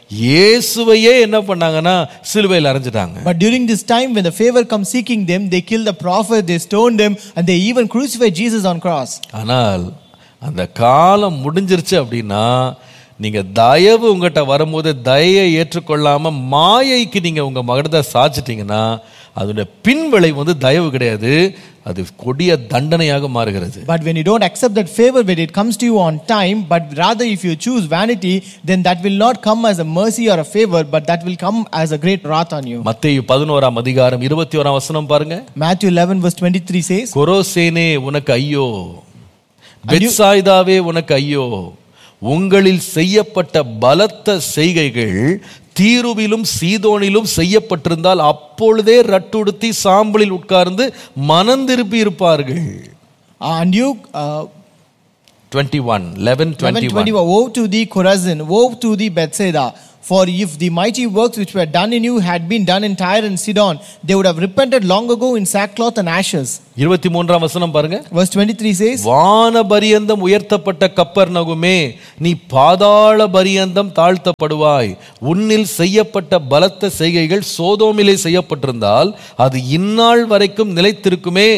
Speaker 2: இயேசுவையே என்ன பண்ணாங்கன்னா சிலுவையில் அரைஞ்சிட்டாங்க
Speaker 3: But during this time, when the favor comes seeking them, they kill the prophet, they stone them, and they even crucify Jesus on cross.
Speaker 2: ஆனால் அந்த காலம் முடிஞ்சிருச்சு அப்படின்னா நீங்க தயவு உங்ககிட்ட வரும்போது தயையை ஏற்றுக்கொள்ளாம மாயைக்கு நீங்க உங்க மகனத்தை சாச்சிட்டீங்கன்னா அதோட பின்விளைவு வந்து தயவு கிடையாது அது கொடிய தண்டனையாக மாறுகிறது
Speaker 3: But when you don't accept that favor, when it comes to you on time, but rather if you choose vanity, then that will not come as a mercy or a favor, but that will come as a great wrath on you.
Speaker 2: மத்தேயு பதினோராம் அதிகாரம் இருபத்தி ஓராம் வசனம் பாருங்க
Speaker 3: Matthew 11, verse 23 says,
Speaker 2: கொரோசேனே உனக்கு ஐயோ பெத்சாய்தாவே உனக்கு ஐயோ உங்களில் செய்யப்பட்ட பலத்த செய்கைகள் தீருவிலும் சீதோனிலும் செய்யப்பட்டிருந்தால் அப்பொழுதே ரட்டுடுத்தி சாம்பலில் உட்கார்ந்து மனந்திருப்பி இருப்பார்கள்
Speaker 3: And you, uh,
Speaker 2: twenty one eleven
Speaker 3: 11,
Speaker 2: twenty
Speaker 3: 21, Woe to thee, Chorazin! Woe to thee, Bethsaida! For if the mighty works which were done in you had been done in Tyre and Sidon, they would have repented long ago in sackcloth and ashes.
Speaker 2: இருபத்தி மூன்றாம் வசனம் பாருங்க
Speaker 3: Verse 23 says,
Speaker 2: வான பரியந்தம் உயர்த்தப்பட்ட கப்பர் நகுமே நீ பாதாள பரியந்தம் தாழ்த்தப்படுவாய் உன்னில் செய்யப்பட்ட பலத்த செய்கைகள் சோதோமிலே செய்யப்பட்டிருந்தால் அது இந்நாள் வரைக்கும் நிலைத்திருக்குமே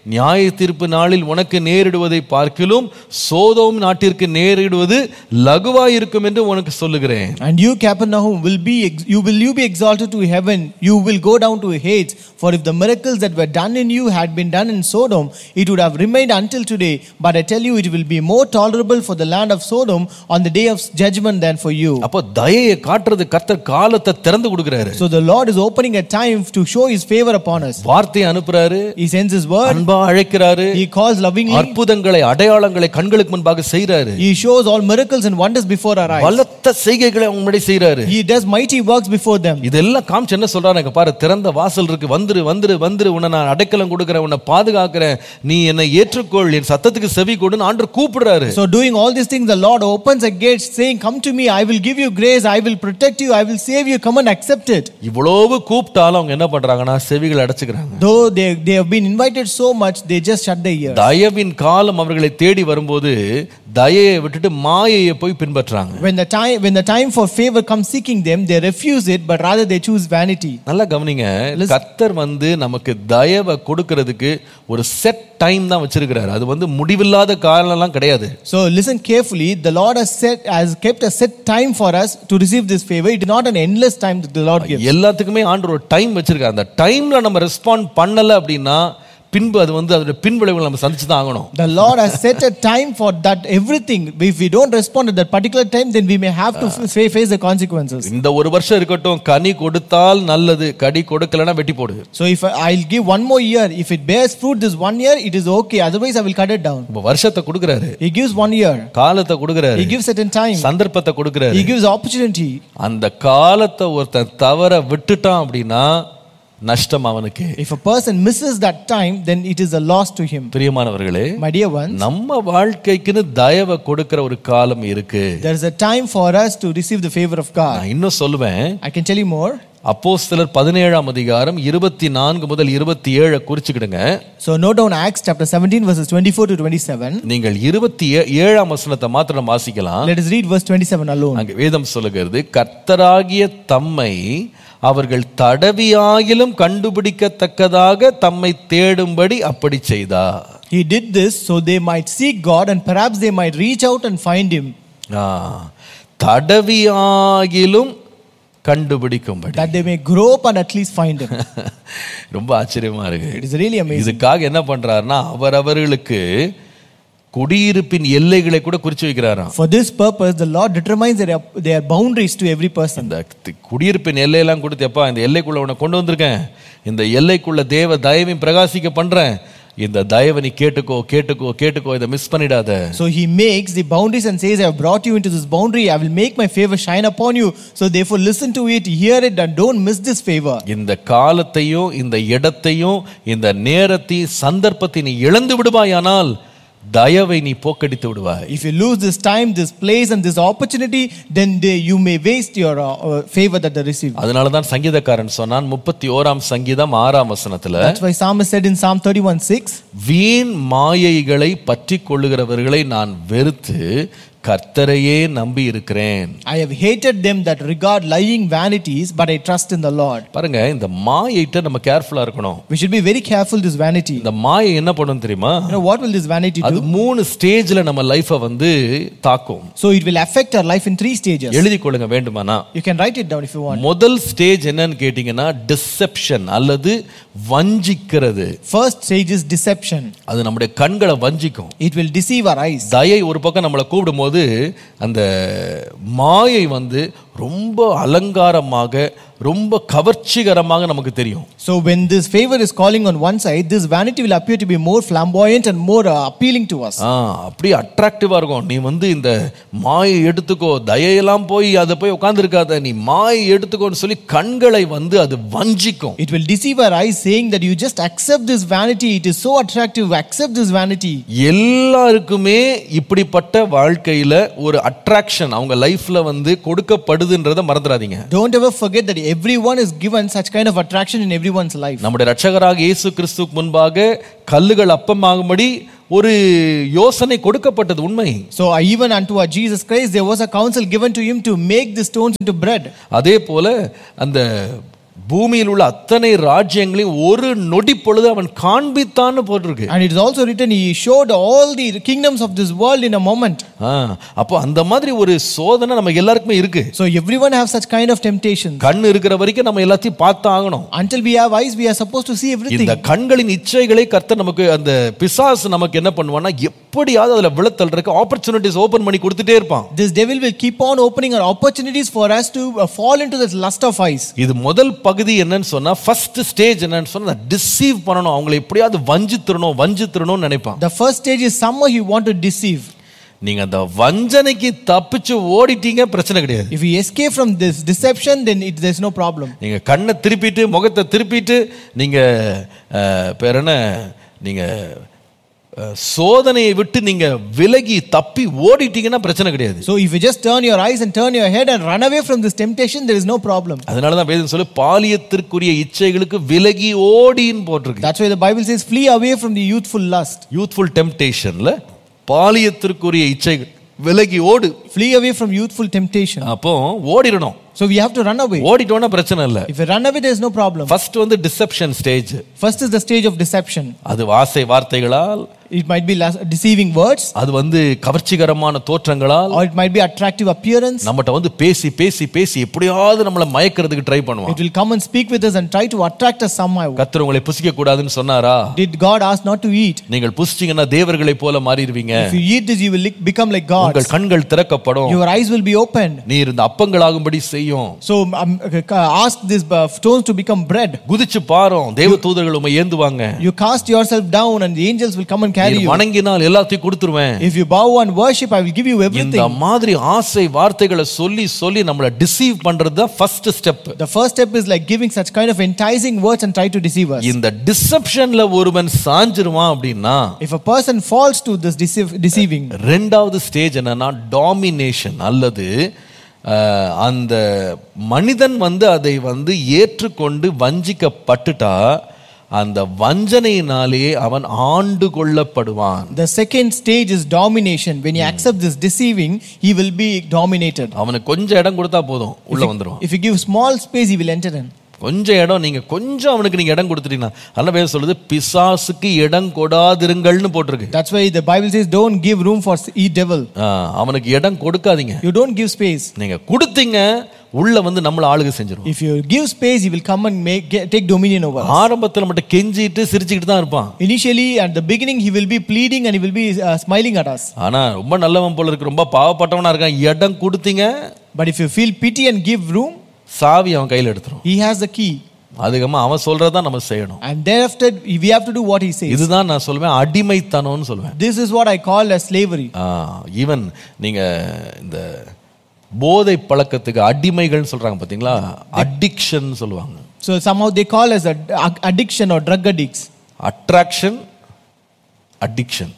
Speaker 2: நியாய தீர்ப்பு நாளில் உனக்கு நேரிடுவதை பார்க்கிலும் சோதோம் நாட்டிற்கு நேரிடுவது லகுவாயிருக்கும் என்று உனக்கு சொல்லுகிறேன்
Speaker 3: And you, Capernaum, will be ex- you will you be exalted to heaven. You will go down to Hades. For if the miracles that were done in you had been done in Sodom, it would have remained until today. But I tell you, it will be more tolerable for the land of Sodom on the day of judgment than for you.
Speaker 2: அப்போ தயையை காட்டுறது கர்த்தர் காலத்தை திறந்து கொடுக்கிறாரு
Speaker 3: So the Lord is opening a time to show His favor upon us.
Speaker 2: வார்த்தையை அனுப்புறாரு
Speaker 3: He sends His word.
Speaker 2: அன்பா அழைக்கிறாரு
Speaker 3: He calls lovingly.
Speaker 2: அற்புதங்களை அடையாளங்களை கண்களுக்கு முன்பாக செய்றாரு
Speaker 3: He shows all miracles and wonders before our eyes.
Speaker 2: பலத்த செய்கைகளை அவங்க முன்னாடி செய்றாரு
Speaker 3: He does mighty works before them.
Speaker 2: இதெல்லாம் காமிச்சு என்ன சொல்றாரு இங்க பாரு திறந்த வாசல் இருக்கு வந்துரு வந்துரு வந்துரு உன்னை நான் அடைக்கலம் கொடுக்கிறேன் உன்னை பாதுகாக்கிறேன் நீ என்னை ஏற்றுக்கொள் என் சத்தத்துக்கு செவி கொடுன்னு ஆண்டு கூப்பிடுறாரு
Speaker 3: So, doing all these things, the Lord opens a gate saying, Come to me, I will give you grace, I will protect you, I will save you, come and accept it.
Speaker 2: இவ்வளவு கூப்பிட்டாலும் அவங்க என்ன பண்றாங்கன்னா செவிகள் அடைச்சுக்கிறாங்க
Speaker 3: Though they, they have been invited so much, they just shut their ears.
Speaker 2: தயவின் காலம் அவர்களை தேடி வரும்போது தயையை விட்டுட்டு மாயையை போய் பின்பற்றாங்க
Speaker 3: When the time when the time for favor comes seeking them, they refuse it, but rather they choose vanity.
Speaker 2: நல்லா கவனிங்க கத்தர் வந்து நமக்கு தயவை கொடுக்கறதுக்கு ஒரு செட் டைம் தான் வச்சிருக்கிறாரு அது வந்து முடிவில்லாத காலம்லாம் கிடையாது
Speaker 3: So listen carefully. The Lord has set has kept a set time for us to receive this favor. It is not an endless time that the Lord gives.
Speaker 2: எல்லாத்துக்குமே ஆண்டு ஒரு டைம் வச்சிருக்காரு அந்த டைம்ல நம்ம ரெஸ்பாண்ட் பண்ணல அப்படின்னா பின்பு அது வந்து அதோட பின்விளைவுகள் நம்ம சந்திச்சு தான் ஆகணும்
Speaker 3: The Lord has set a time for that everything. If we don't respond at that particular time, then we may have to fa- face the consequences.
Speaker 2: இந்த ஒரு வருஷம் இருக்கட்டும் கனி கொடுத்தால் நல்லது கடி கொடுக்கலன்னா வெட்டி போடு
Speaker 3: So if I- I'll give one more year, if it bears fruit this one year, it is okay. Otherwise, I will cut it down.
Speaker 2: இப்ப வருஷத்தை கொடுக்கறாரு
Speaker 3: He gives one year.
Speaker 2: காலத்தை கொடுக்கறாரு
Speaker 3: He gives certain time.
Speaker 2: சந்தர்ப்பத்தை கொடுக்கறாரு
Speaker 3: He gives opportunity.
Speaker 2: அந்த காலத்தை ஒருத்தன் தவற விட்டுட்டான் அப்படின்னா நஷ்டம் அவனுக்கு
Speaker 3: If a person misses that time, then it is a loss to him.
Speaker 2: பிரியமானவர்களே
Speaker 3: My dear ones,
Speaker 2: நம்ம வாழ்க்கைக்குன்னு தயவை கொடுக்கிற ஒரு காலம் இருக்கு
Speaker 3: there is a time for us to receive the favor of God.
Speaker 2: நான் இன்னும் சொல்லுவேன்
Speaker 3: I can tell you more.
Speaker 2: அப்போஸ்தலர் பதினேழாம் அதிகாரம் இருபத்தி நான்கு முதல் இருபத்தி ஏழை குறிச்சுக்கிடுங்க
Speaker 3: So note down Acts chapter 17, verses 24 to 27.
Speaker 2: நீங்கள் இருபத்தி ஏ- ஏழாம் வசனத்தை மாத்திரம் வாசிக்கலாம்
Speaker 3: Let us read verse 27 alone.
Speaker 2: அங்கே வேதம் சொல்லுகிறது கர்த்தராகிய தம்மை அவர்கள் தடவியாகிலும் கண்டுபிடிக்கத்தக்கதாக தம்மை தேடும்படி அப்படி செய்தார்
Speaker 3: He did this so they might seek God and perhaps they might reach out and find Him,
Speaker 2: ஆ, தடவியாகிலும் கண்டுபிடிக்கும்படி
Speaker 3: that they may grope and at least find Him.
Speaker 2: ரொம்ப ஆச்சரியமா இருக்கு
Speaker 3: It is really amazing.
Speaker 2: இதுக்காக என்ன பண்றாருன்னா அவரவர்களுக்கு குடியிருப்பின் எல்லைகளை கூட குறிச்சு வைக்கிறாராம்
Speaker 3: For this purpose, the Lord determines their, their boundaries to every person.
Speaker 2: இந்த தி- குடியிருப்பின் எல்லையெல்லாம் கொடுத்து எப்பா இந்த எல்லைக்குள்ள உன்னை கொண்டு வந்திருக்கேன் இந்த எல்லைக்குள்ள தேவ தயவையும் பிரகாசிக்க பண்றேன் இந்த தயவை நீ கேட்டுக்கோ கேட்டுக்கோ கேட்டுக்கோ இதை மிஸ் பண்ணிடாத
Speaker 3: So he makes the boundaries and says, I have brought you into this boundary. I will make my favor shine upon you. So therefore, listen to it, hear it, and don't miss this favor.
Speaker 2: இந்த காலத்தையும் இந்த இடத்தையும் இந்த நேரத்தையும் சந்தர்ப்பத்தை நீ இழந்து விடுவாயானால் தயவை நீ போக்கடித்து விடுவாய்
Speaker 3: If you lose this time, this place, and this opportunity, then they, you may waste your uh, uh, favor that they receive.
Speaker 2: அதனால தான் சங்கீதக்காரன் சொன்னான் முப்பத்தி ஓராம் சங்கீதம் ஆறாம் வசனத்துல
Speaker 3: That's why Psalmist said in Psalm 31 6,
Speaker 2: வீண் மாயைகளை பற்றி கொள்ளுகிறவர்களை நான் வெறுத்து கர்த்தரையே நம்பி இருக்கிறேன்
Speaker 3: I have hated them that regard lying vanities, but I trust in the Lord.
Speaker 2: பாருங்க இந்த மாயைட்ட நம்ம கேர்ஃபுல்லா இருக்கணும்
Speaker 3: We should be very careful this vanity.
Speaker 2: இந்த மாயை என்ன பண்ணும் தெரியுமா
Speaker 3: You know, what will this vanity
Speaker 2: அது
Speaker 3: do?
Speaker 2: மூணு ஸ்டேஜ்ல நம்ம லைஃபை வந்து தாக்கும்
Speaker 3: So it will affect our life in three stages.
Speaker 2: எழுதி கொள்ளுங்க வேண்டுமானா
Speaker 3: You can write it down if you want.
Speaker 2: முதல் ஸ்டேஜ் என்னன்னு கேட்டீங்கன்னா டிசெப்ஷன் அல்லது வஞ்சிக்கிறது
Speaker 3: First stage is deception.
Speaker 2: அது நம்முடைய கண்களை வஞ்சிக்கும்
Speaker 3: It will deceive our eyes.
Speaker 2: தயை ஒரு பக்கம் நம்மளை கூப்பிடும்போது அந்த மாயை வந்து ரொம்ப அலங்காரமாக ரொம்ப கவர்ச்சிகரமாக நமக்கு தெரியும்
Speaker 3: So when this favor is calling on one side, this vanity will appear to be more flamboyant and more uh, appealing to us.
Speaker 2: ஆ அப்படியே அட்ராக்டிவா இருக்கும் நீ வந்து இந்த மாயை எடுத்துக்கோ தயையெல்லாம் போய் அதை போய் உட்காந்துருக்காத நீ மாயை எடுத்துக்கோன்னு சொல்லி கண்களை வந்து அது வஞ்சிக்கும்
Speaker 3: It will deceive our eyes, saying that you just accept this vanity. It is so attractive. Accept this vanity.
Speaker 2: எல்லாருக்குமே இப்படிப்பட்ட வாழ்க்கையில ஒரு அட்ராக்ஷன் அவங்க லைஃப்ல வந்து கொடுக்கப்படுதுன்றதை மறந்துடாதீங்க
Speaker 3: Don't ever forget that everyone is given such kind of attraction in everyone's life.
Speaker 2: நம்முடைய ரட்சகராக இயேசு கிறிஸ்துவுக்கு முன்பாக கல்லுகள் அப்பமாகும்படி ஒரு யோசனை கொடுக்கப்பட்டது உண்மை
Speaker 3: So uh, even unto our Jesus Christ, there was a counsel given to him to make the stones into bread.
Speaker 2: அதே போல அந்த பூமியில் உள்ள அத்தனை ராஜ்யங்களையும் ஒரு நொடி பொழுது அவன் காண்பித்தான்னு போட்டிருக்கு
Speaker 3: And it is also written, He showed all the kingdoms of this world in a moment.
Speaker 2: ஆ, அப்போ அந்த மாதிரி ஒரு சோதனை நம்ம எல்லாருக்குமே இருக்கு
Speaker 3: So everyone have such kind of temptations.
Speaker 2: கண் இருக்கிற வரைக்கும் நம்ம எல்லாத்தையும் பார்த்து ஆகணும்
Speaker 3: Until we have eyes, we are supposed to see everything.
Speaker 2: இந்த கண்களின் இச்சைகளை கர்த்தர் நமக்கு அந்த பிசாசு நமக்கு என்ன பண்ணுவான்னா எப்படியாவது அதுல விழத்தல்றதுக்கு ஆப்பர்ச்சுனிட்டிஸ் ஓபன் பண்ணி கொடுத்துட்டே இருப்பான்
Speaker 3: This devil will keep on opening our opportunities for us to uh, fall into this lust of eyes.
Speaker 2: இது முதல் பகுதி என்னன்னு சொன்னா ஃபர்ஸ்ட் ஸ்டேஜ் என்னன்னு சொன்னா டிசீவ் பண்ணணும் அவங்களை எப்படியாவது வஞ்சித்திரணும் வஞ்சித்திரணும்னு நினைப்பான்
Speaker 3: The first stage is somehow you want to deceive.
Speaker 2: நீங்க அந்த வஞ்சனைக்கு தப்பிச்சு ஓடிட்டீங்க பிரச்சனை கிடையாது
Speaker 3: If you escape from this deception, then it, there's no problem.
Speaker 2: நீங்க கண்ணை திருப்பிட்டு முகத்தை திருப்பிட்டு நீங்க அஹ், பேர் என்ன நீங்க அஹ், சோதனையை விட்டு நீங்க விலகி தப்பி ஓடிட்டீங்கன்னா பிரச்சனை கிடையாது
Speaker 3: So if you just turn your eyes and turn your head and run away from this temptation, there is no problem.
Speaker 2: அதனால தான் வேதம் சொல்லு பாலியத்திற்குரிய இச்சைகளுக்கு விலகி ஓடின்னு போட்டிருக்கு
Speaker 3: That's why the Bible says, flee away from the youthful lust.
Speaker 2: Youthful டெம்டேஷன்ல பாலியத்திற்குரிய இச்சைகள் விலகி ஓடு
Speaker 3: Flee away from youthful temptation.
Speaker 2: அப்போ ஓடிடணும்
Speaker 3: So we have to run away.
Speaker 2: ஓடிட்டோன்னா பிரச்சனை இல்லை
Speaker 3: If you run away, there is no problem.
Speaker 2: First வந்து deception stage
Speaker 3: First is the stage of deception.
Speaker 2: அது வாசை வார்த்தைகளால்
Speaker 3: It might be las- deceiving words,
Speaker 2: அது வந்து கவர்ச்சிகரமான தோற்றங்களால்
Speaker 3: or it might be attractive appearance.
Speaker 2: நம்மகிட்ட வந்து பேசி பேசி பேசி எப்படியாவது நம்மளை மயக்கிறதுக்கு ட்ரை பண்ணுவான்
Speaker 3: It will come and speak with us and try to attract us somehow.
Speaker 2: கர்த்தர் உங்களை புசிக்க கூடாதுன்னு சொன்னாரா
Speaker 3: Did God ask not to eat?
Speaker 2: நீங்கள் புசிச்சீங்கன்னா தேவர்களை போல மாறிடுவீங்க
Speaker 3: If you eat this, you will li- become like
Speaker 2: உங்கள்
Speaker 3: gods.
Speaker 2: கண்கள் திறக்கப்படும்
Speaker 3: Your eyes will be opened.
Speaker 2: நீர் இந்த அப்பங்களாகும்படி செய்யும்
Speaker 3: So um, uh, ask these uh, stones to become bread.
Speaker 2: குதிச்சு பாரும் தேவ தூதர்கள் உண்மை ஏந்துவாங்க
Speaker 3: You cast yourself down, and the angels will come and carry
Speaker 2: நீர்
Speaker 3: you.
Speaker 2: வணங்கினால் எல்லாத்தையும் கொடுத்துருவேன்
Speaker 3: If you bow and worship, I will give you
Speaker 2: இந்த
Speaker 3: everything.
Speaker 2: மாதிரி ஆசை வார்த்தைகளை சொல்லி சொல்லி நம்மளை டிசீவ் பண்றது தான் first step
Speaker 3: The first step is like giving such kind of enticing words and try to deceive us.
Speaker 2: இந்த டிசெப்ஷன்ல ஒருவன் சாஞ்சிருவான் அப்படின்னா
Speaker 3: If a person falls to this deceive, deceiving,
Speaker 2: ரெண்டாவது ஸ்டேஜ் என்னன்னா டாமினேஷன் அல்லது அஹ், அந்த மனிதன் வந்து அதை வந்து ஏற்றுக்கொண்டு வஞ்சிக்கப்பட்டுட்டா அந்த வஞ்சனையினாலே அவன் ஆண்டு கொள்ளப்படுவான்
Speaker 3: the second stage is domination. When you accept this deceiving, he will be dominated.
Speaker 2: அவனுக்கு கொஞ்சம் இடம் கொடுத்தா போதும் உள்ள வந்துடும்
Speaker 3: If you give small space, he will enter in.
Speaker 2: கொஞ்சம் இடம் நீங்க கொஞ்சம் அவனுக்கு நீங்க இடம் கொடுத்துட்டீங்கன்னா அதனால வேதம் சொல்லுது பிசாசுக்கு இடம் கொடாதிருங்கள்னு போட்டிருக்கு
Speaker 3: That's why the Bible says, don't give room for e devil.
Speaker 2: ஆ, அவனுக்கு இடம் கொடுக்காதீங்க
Speaker 3: You don't give space.
Speaker 2: நீங்க கொடுத்தீங்க உள்ள வந்து நம்மள ஆளுக செஞ்சிரும்
Speaker 3: If you give space, he will come and make get, take dominion over us.
Speaker 2: ஆரம்பத்துல மட்டும் கெஞ்சிட்டு சிரிச்சுக்கிட்டு தான் இருப்பான்
Speaker 3: Initially, at the beginning, he will be pleading and he will be uh, smiling at us.
Speaker 2: ஆனா ரொம்ப நல்லவன் போல இருக்கு ரொம்ப பாவப்பட்டவனா இருக்கான் இடம் கொடுத்தீங்க
Speaker 3: But if you feel pity and give room,
Speaker 2: சாவி அவன் கையில எடுத்துரும்
Speaker 3: he has the key.
Speaker 2: அதுக்கப்புறமா அவன் சொல்றதான் நம்ம செய்யணும்
Speaker 3: And thereafter, we have to do what he says.
Speaker 2: இதுதான் நான் சொல்லுவேன் அடிமைத்தனம்னு சொல்லுவேன்
Speaker 3: This is what I call as slavery.
Speaker 2: Even நீங்க இந்த போதை பழக்கத்துக்கு அடிமைகள்னு சொல்றாங்க பாத்தீங்களா அடிக்ஷன் சொல்லுவாங்க
Speaker 3: So somehow they call as a a- addiction or drug addicts.
Speaker 2: Attraction addiction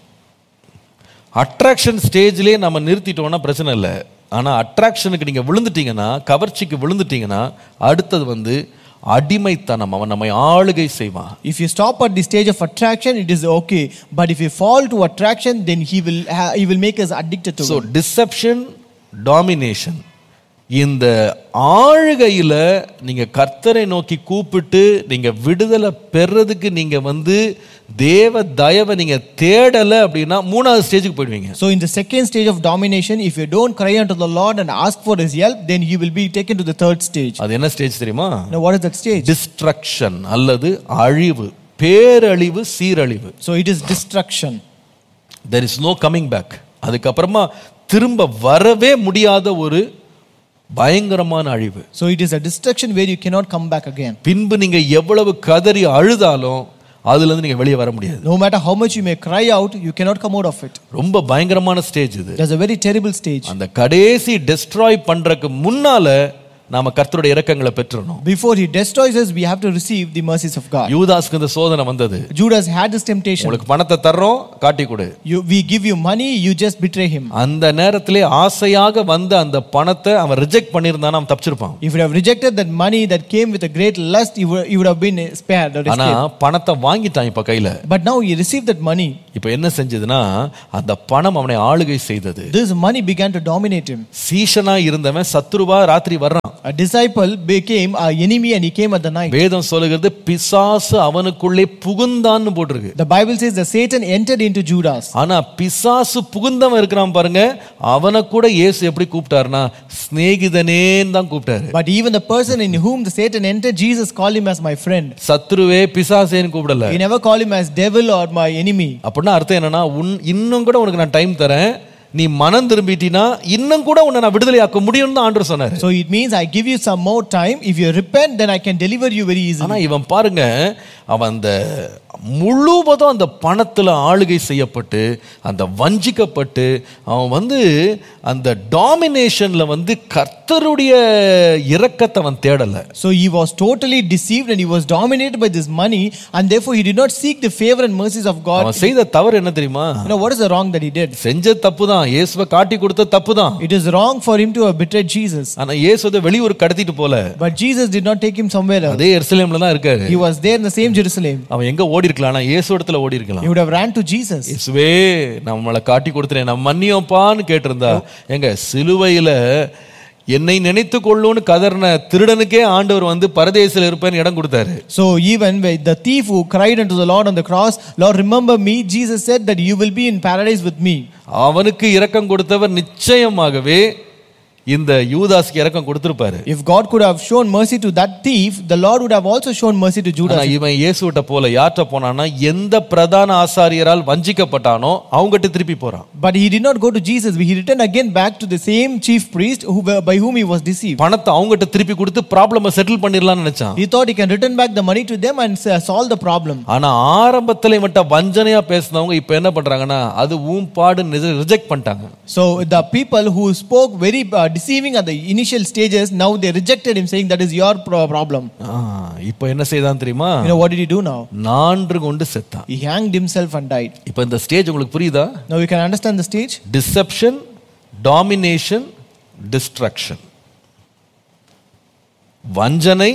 Speaker 2: attraction ஸ்டேஜ்லேயே நம்ம நிறுத்திட்டோம்னா பிரச்சனை இல்லை ஆனால் அட்ராக்ஷனுக்கு நீங்கள் விழுந்துட்டீங்கன்னா கவர்ச்சிக்கு விழுந்துட்டீங்கன்னா அடுத்தது வந்து அடிமைத்தனம் அவன் நம்மை ஆளுகை செய்வான்
Speaker 3: If you stop at the stage of attraction, it is okay. But if you fall to attraction, then he will ha- he will make us addicted to
Speaker 2: so
Speaker 3: it.
Speaker 2: Deception domination இந்த ஆளுகையில் நீங்கள் கர்த்தரை நோக்கி கூப்பிட்டு நீங்கள் விடுதலை பெறதுக்கு நீங்கள் வந்து தேவ தயவை நீங்கள் தேடலை அப்படின்னா மூணாவது ஸ்டேஜுக்கு போயிடுவீங்க
Speaker 3: So in the second stage of domination, if you don't cry unto the Lord and ask for His help, then you will be taken to the third stage.
Speaker 2: அது என்ன ஸ்டேஜ் தெரியுமா
Speaker 3: Now what is that stage?
Speaker 2: Destruction அல்லது அழிவு பேரழிவு சீரழிவு
Speaker 3: So it is destruction.
Speaker 2: There is no coming back அதுக்கப்புறமா திரும்ப வரவே முடியாத ஒரு பயங்கரமான அழிவு
Speaker 3: So it is a destruction where you cannot come back again.
Speaker 2: பின்பு நீங்க எவ்வளவு கதறி அழுதாலும் அதுல இருந்து நீங்க வெளியே வர முடியாது
Speaker 3: No matter how much you may cry out, you cannot come out of it.
Speaker 2: ரொம்ப பயங்கரமான ஸ்டேஜ் இது
Speaker 3: There's a very terrible stage.
Speaker 2: அந்த கடைசி டெஸ்ட்ராய் பண்றதுக்கு முன்னால நாம கர்த்தருடைய இரக்கங்களை பெற்றுறணும்
Speaker 3: Before He destroys us, we have to receive the mercies of God.
Speaker 2: யூதாஸ்க்கு இந்த சோதனை வந்தது
Speaker 3: Judas had this temptation.
Speaker 2: உங்களுக்கு பணத்தை தர்றோம் காட்டி கொடு
Speaker 3: You, we give you money, you just betray him.
Speaker 2: அந்த நேரத்திலே ஆசையாக வந்த அந்த பணத்தை அவன் ரிஜெக்ட் பண்ணியிருந்தானா அவன் தப்பிச்சிருப்பான்
Speaker 3: If you have rejected that money that came with a great lust, you would, you would have been spared or
Speaker 2: ஆனா
Speaker 3: escaped.
Speaker 2: பணத்தை வாங்கிட்டான் இப்ப கையில
Speaker 3: But now he received that money.
Speaker 2: இப்ப என்ன செஞ்சதுன்னா அந்த பணம் அவனை ஆளுகை செய்தது
Speaker 3: This money began to dominate him.
Speaker 2: சீஷனா இருந்தவன் சத்துருவா ராத்திரி வர்றான்
Speaker 3: A disciple became an enemy and he came at the night.
Speaker 2: வேதம் சொல்லுகிறது பிசாசு அவனுக்குள்ளே புகுந்தான்னு போட்டிருக்கு
Speaker 3: The Bible says that Satan entered into Judas.
Speaker 2: ஆனா பிசாசு புகுந்தவன் இருக்கிறான் பாருங்க அவனை கூட இயேசு எப்படி கூப்பிட்டாருன்னா சிநேகிதனேன்னு தான் கூப்பிட்டாரு
Speaker 3: But even the person in whom the Satan entered, Jesus called him as my friend.
Speaker 2: சத்ருவே பிசாசேன்னு கூப்பிடல
Speaker 3: He never called him as devil or my enemy.
Speaker 2: அப்படின்னா அர்த்தம் என்னன்னா உன் இன்னும் கூட உனக்கு நான் டைம் தரேன் நீ மனம் திரும்பிட்டினா இன்னும் கூட உன்னை நான் விடுதலையாக்க முடியும்னு தான் ஆண்டவர் சொன்னாரு
Speaker 3: So it means I give you some more time. If you repent, then I can deliver you very easily.
Speaker 2: ஆனா இவன் பாருங்க அவன் அந்த முழுவதும் அந்த பணத்துல ஆளுகை செய்யப்பட்டு அந்த வஞ்சிக்கப்பட்டு அவன் வந்து அந்த டாமினேஷன்ல வந்து கர்த்தருடைய இரக்கத்தை அவன் தேடல
Speaker 3: So he was totally deceived and he was dominated by this money, and therefore he did not seek the favor and mercies of God.
Speaker 2: அவன் செய்த தவறு என்ன தெரியுமா
Speaker 3: You know, what is the wrong that he did?
Speaker 2: செஞ்ச தப்பு தான் இயேசுவை காட்டி கொடுத்த தப்பு தான்
Speaker 3: It is wrong for him to have betrayed Jesus.
Speaker 2: ஆனா இயேசு அதை வெளியூர் கடத்திட்டு போல
Speaker 3: But Jesus did not take him somewhere else.
Speaker 2: அதே எருசலேம்ல தான் இருக்காரு
Speaker 3: He was there in the same Jerusalem.
Speaker 2: அவன் எங்க ஓடி இருக்கலாம் ஆனா இயேசு இடத்துல ஓடி இருக்கலாம்
Speaker 3: He would have ran to Jesus.
Speaker 2: இயேசுவே நம்மளை காட்டி கொடுத்துறேன் நான் மன்னியப்பான்னு கேட்டிருந்தா எங்க சிலுவையில என்னை நினைத்து கொள்ளும்னு கதறின திருடனுக்கே ஆண்டவர் வந்து பரதேசில் இருப்பேன்னு இடம் கொடுத்தாரு
Speaker 3: So even with the thief who cried unto the Lord on the cross, Lord, remember me, Jesus said that you will be in paradise with me.
Speaker 2: அவனுக்கு இரக்கம் கொடுத்தவர் நிச்சயமாகவே இந்த யூதாஸ்க்கு இரக்கம் கொடுத்திருப்பாரு
Speaker 3: If God could have shown mercy to that thief, the Lord would have also shown mercy to
Speaker 2: ஆனா
Speaker 3: Judas.
Speaker 2: இவன் இயேசுகிட்ட போல யார்கிட்ட போனான்னா எந்த பிரதான ஆசாரியரால் வஞ்சிக்கப்பட்டானோ அவங்ககிட்ட திருப்பி போறான்
Speaker 3: But he did not go to Jesus. He returned again back to the same chief priest who, by whom he was deceived.
Speaker 2: பணத்தை அவங்ககிட்ட திருப்பி கொடுத்து ப்ராப்ளம செட்டில் பண்ணிடலாம்னு நினைச்சான்
Speaker 3: He thought he can return back the money to them and uh, solve the problem.
Speaker 2: ஆனா ஆரம்பத்துல மட்டும் வஞ்சனையா பேசினவங்க இப்ப என்ன பண்றாங்கன்னா அது ஊம் பாடு ரிஜெக்ட் பண்ணிட்டாங்க
Speaker 3: So the people who spoke very uh, deceiving at the initial stages, now they rejected him, saying that is your pro- problem.
Speaker 2: ஆ, இப்ப என்ன செய்தான் தெரியுமா
Speaker 3: You know what did he do now?
Speaker 2: நான்று கொண்டு செத்தான்
Speaker 3: He hanged himself and died.
Speaker 2: இப்ப இந்த stage உங்களுக்கு புரியுதா
Speaker 3: Now you can understand the stage.
Speaker 2: Deception domination destruction வஞ்சனை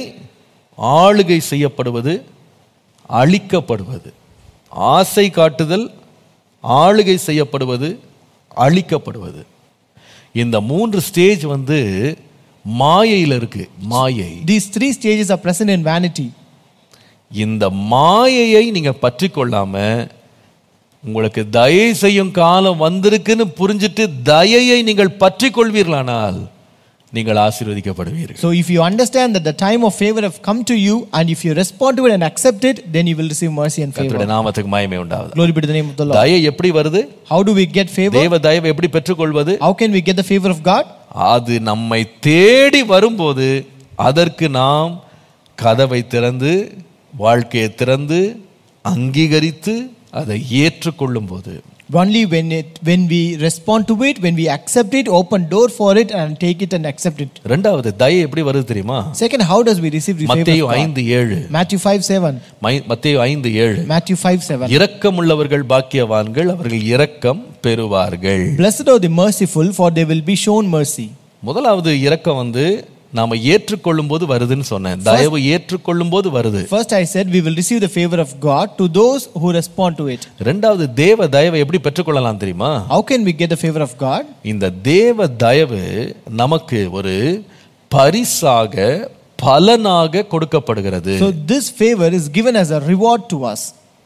Speaker 2: ஆளுகை செய்யப்படுவது அழிக்கப்படுவது ஆசை காட்டுதல் ஆளுகை செய்யப்படுவது அழிக்கப்படுவது இந்த மூன்று ஸ்டேஜ் வந்து மாயையில் இருக்கு மாயை
Speaker 3: These three stages are present in vanity.
Speaker 2: இந்த மாயையை நீங்க பற்றி கொள்ளாம உங்களுக்கு தயை செய்யும் காலம் வந்திருக்குன்னு புரிஞ்சிட்டு தயையை நீங்கள் பற்றி கொள்வீர்களானால் நீங்கள் ஆசீர்வதிக்கப்படுவீர்கள்
Speaker 3: So if you understand that the time of favor have come to you, and if you respond to it and accept it, then you will receive mercy and
Speaker 2: கர்த்தருடைய
Speaker 3: favor.
Speaker 2: நாமத்துக்கு மகிமை உண்டாவது
Speaker 3: Glory be to the name of the Lord.
Speaker 2: தயை எப்படி வருது
Speaker 3: How do we get favor?
Speaker 2: தேவ தயவை எப்படி பெற்றுக்கொள்வது
Speaker 3: How can we get the favor of God?
Speaker 2: அது நம்மை தேடி வரும்போது அதற்கு நாம் கதவை திறந்து வாழ்க்கையை திறந்து அங்கீகரித்து அதை ஏற்றுக்கொள்ளும் போது
Speaker 3: Only when it when we respond to it, when we accept it, open door for it and take it and accept it.
Speaker 2: ரெண்டாவது தயை எப்படி வருது தெரியுமா
Speaker 3: Second, how does we receive the favor
Speaker 2: மத்தேயு
Speaker 3: of God?
Speaker 2: ஐந்து ஏழு
Speaker 3: Matthew 5 7.
Speaker 2: My- மத்தேயு ஐந்து ஏழு
Speaker 3: Matthew 5 7.
Speaker 2: இரக்கமுள்ளவர்கள் பாக்கியவான்கள் அவர்கள் இரக்கம் பெறுவார்கள்
Speaker 3: Blessed are the merciful, for they will be shown mercy.
Speaker 2: முதலாவது இரக்கம் வந்து நாம ஏற்றுக்கொள்ளும் போது வருதுன்னு சொன்னேன் தயவு ஏற்றுக்கொள்ளும் போது வருது
Speaker 3: First, I said we will receive the favor of God to those who respond to it.
Speaker 2: ரெண்டாவது தேவ தயவை எப்படி பெற்றுக்கொள்ளலாம் தெரியுமா
Speaker 3: How can we get the favor of God?
Speaker 2: இந்த தேவ தயவு நமக்கு ஒரு பரிசாக பலனாக கொடுக்கப்படுகிறது
Speaker 3: So, this favor is given as a reward to us.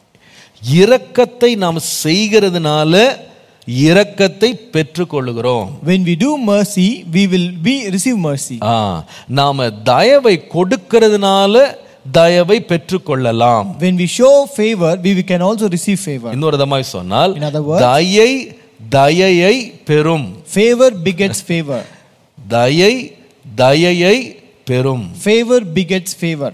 Speaker 2: இரக்கத்தை நாம் செய்கிறதுனால இரக்கத்தை பெற்றுக்கொள்ளுகிறோம்
Speaker 3: When we do mercy, we will be receive mercy.
Speaker 2: ஆ, நாம தயவை கொடுக்கிறதுனால தயவை பெற்றுக்கொள்ளலாம்
Speaker 3: When we show favor, we we can also receive favor.
Speaker 2: இன்னொரு விதமாய் சொன்னால்
Speaker 3: In other words-
Speaker 2: தயை தயையை பெறும்
Speaker 3: Favor begets favor.
Speaker 2: தயை தயையை பெறும்
Speaker 3: Favor begets favor.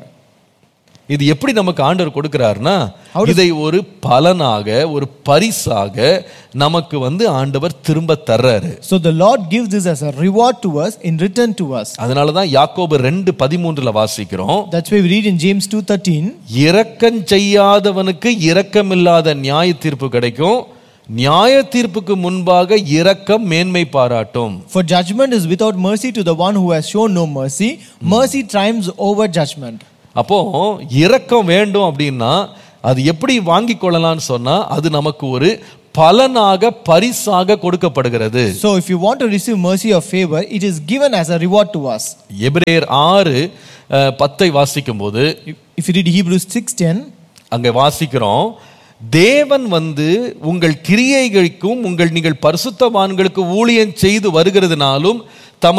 Speaker 2: இது எப்படி நமக்கு ஆண்டவர் கொடுக்கிறாருன்னா
Speaker 3: How does-
Speaker 2: இதை ஒரு பலனாக ஒரு பரிசாக நமக்கு வந்து ஆண்டவர் திரும்ப தர்றாரு
Speaker 3: So the Lord gives this as a reward to us in return to us.
Speaker 2: அதனால தான் யாக்கோபு ரெண்டு பதிமூன்றுல வாசிக்கிறோம்
Speaker 3: That's why we read in James 2:13,
Speaker 2: இரக்கம் செய்யாதவனுக்கு இரக்கமில்லாத நியாய தீர்ப்பு கிடைக்கும் நியாய தீர்ப்புக்கு முன்பாக இரக்கம் மேன்மை பாராட்டும்
Speaker 3: For judgment is without mercy to the one who has shown no mercy. Mercy triumphs over judgment.
Speaker 2: அப்போ இரக்கம் வேண்டும் அப்படின்னா அது எப்படி வாங்கி கொள்ளலாம்னு சொன்னா அது நமக்கு ஒரு பலனாக பரிசாக கொடுக்கப்படுகிறது
Speaker 3: So if you want to receive mercy or favor, it is given as a reward to us.
Speaker 2: எபிரேயர் ஆறு அஹ், பத்தை வாசிக்கும் போது
Speaker 3: If if you read Hebrews 6:10,
Speaker 2: அங்க வாசிக்கிறோம் தேவன் வந்து உங்கள் கிரியைகளுக்கும் உங்கள் நீங்கள் பரிசுத்தவான்களுக்கு ஊழியம் செய்து வருகிறதுனாலும்